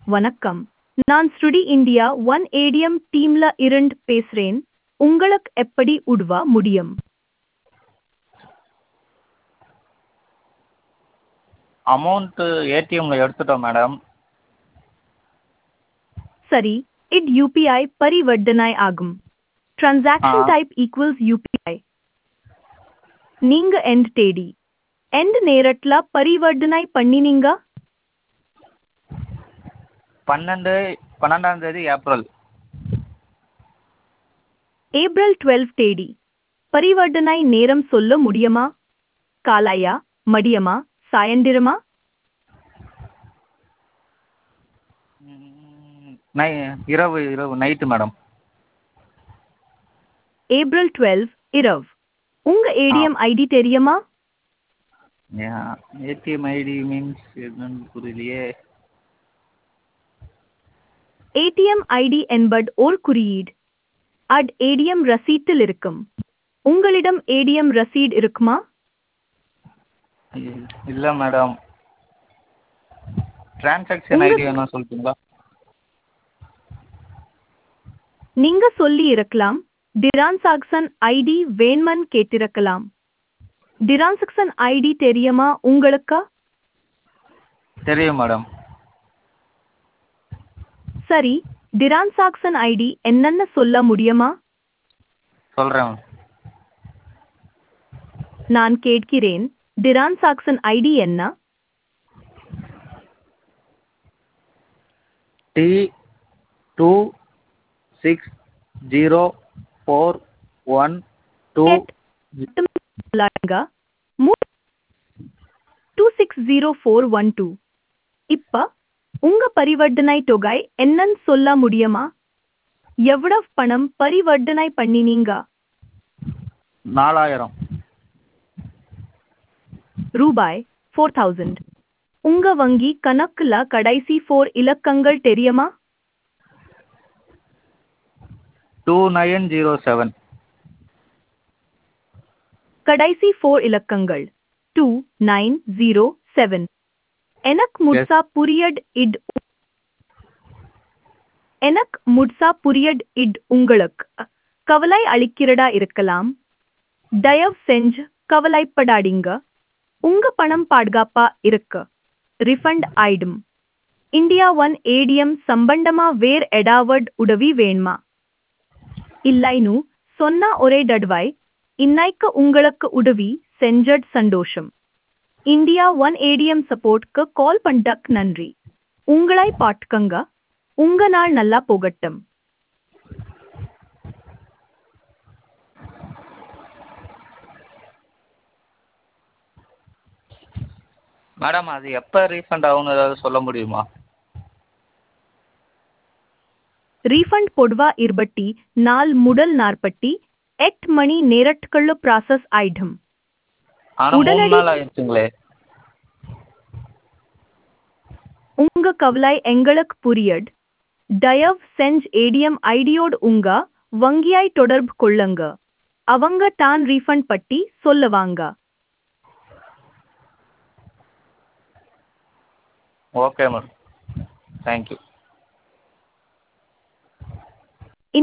வணக்கம் நான் ஸ்ருடி இந்தியா ஒன் ஏடிஎம் டீம்ல இருந்து பேசுறேன் உங்களுக்கு எப்படி உதவ முடியும் அமௌண்ட்டு ஏடிஎம்மில் எடுத்துட்டோம் மேடம் சரி இது யூபிஐ பரிவர்த்தனை ஆகும் டிரான்சாக்ஷன் ஆ. டைப் ஈக்குவல்ஸ் யூபிஐ நீங்க எண்ட் தேடி எண்ட் நேரத்துல பரிவர்த்தனை பண்ணினீங்க பன்னெண்டு பன்னெண்டாம் தேதி ஏப்ரல் ஏப்ரல் டுவெல் தேதி பரிவர்த்தனை நேரம் சொல்ல முடியுமா காலையா மதியமா சாயந்திரமா ம், நை இரவு இரவு நைட்டு மேடம் ஏப்ரல் டுவெல் இரவு உங்க ஏடிஎம் ஐடி தெரியுமா ஏடிஎம் ஐடி மீன்ஸ் என்னன்னு புரியலையே ஏடிஎம் ஐடி என்பது ஓர் குறியீடு அட் ஏடிஎம் ரசீட்டில் இருக்கும் உங்களிடம் ஏடிஎம் ரசீட் இருக்குமா இல்லை மேடம் டிரான்சாக்ஷன் உங்க- ஐடி வேணா சொல்லிட்டீங்களா நீங்க சொல்லி இருக்கலாம் டிரான்சாக்சன் ஐடி வேண்மன் கேட்டிருக்கலாம் டிரான்சாக்சன் ஐடி தெரியுமா உங்களுக்கு தெரியும் மேடம் சரி டிரான்சாக்சன் ஐடி என்னன்னு சொல்ல முடியுமா சொல்கிறேன் நான் கேட்கிறேன் டிரான்சாக்சன் ஐடி என்ன D two six zero four one two two six zero four one two இப்ப உங்க பரிவர்த்தனை தொகை என்னன்னு சொல்ல முடியுமா எவ்வளவு பணம் பரிவர்த்தனை பண்ணினீங்க நாலாயிரம் ரூபாய் ஃபோர் தௌசண்ட் உங்க வங்கி கணக்குல கடைசி ஃபோர் இலக்கங்கள் தெரியுமா டூ நைன் ஜீரோ செவன் கடைசி ஃபோர் இலக்கங்கள் டூ நைன் ஜீரோ செவன் எனக்கு முட்சா புரியட் இட் எனக்கு முட்சா புரியட் இட் உங்களுக்கு கவலை அளிக்கிறதா இருக்கலாம் தயவு செஞ்சு கவலைப்படாதீங்க உங்க பணம் பாதுகாப்பா இருக்கு ரிஃபண்ட் ஆயிடும் இந்தியா ஒன் ஏடிஎம் சம்பந்தமா வேர் எடாவட் உதவி வேணுமா இல்லைன்னு சொன்னா ஒரே தடவாய் இன்னைக்கு உங்களுக்கு உதவி செஞ்சட் சந்தோஷம் இந்தியா ஒன் ஏடிஎம் சப்போர்ட்க்கு கால் பண்ணக் நன்றி உங்களை பாட்டுக்கங்க உங்க நாள் நல்லா போகட்டும் மேடம் அது எப்போ ரீஃபண்ட் ஆகும்னு ஏதாவது சொல்ல முடியுமா ரீஃபண்ட் பொடுவா இருபட்டி நாள் முதல் நாற்பட்டி எட்டு மணி நேரட்களு ப்ராசஸ் ஆயிடும் ஆனால் மூணு உடனடி- நாள் ஆயிடுச்சுங்களே உங்க கவலை எங்களுக்கு புரியட் தயவு செஞ்சு ஏடிஎம் ஐடியோடு உங்க வங்கியாய் தொடர்பு கொள்ளுங்க அவங்க தான் ரீஃபண்ட் பட்டி சொல்லுவாங்க ஓகே மேடம் தேங்க்யூ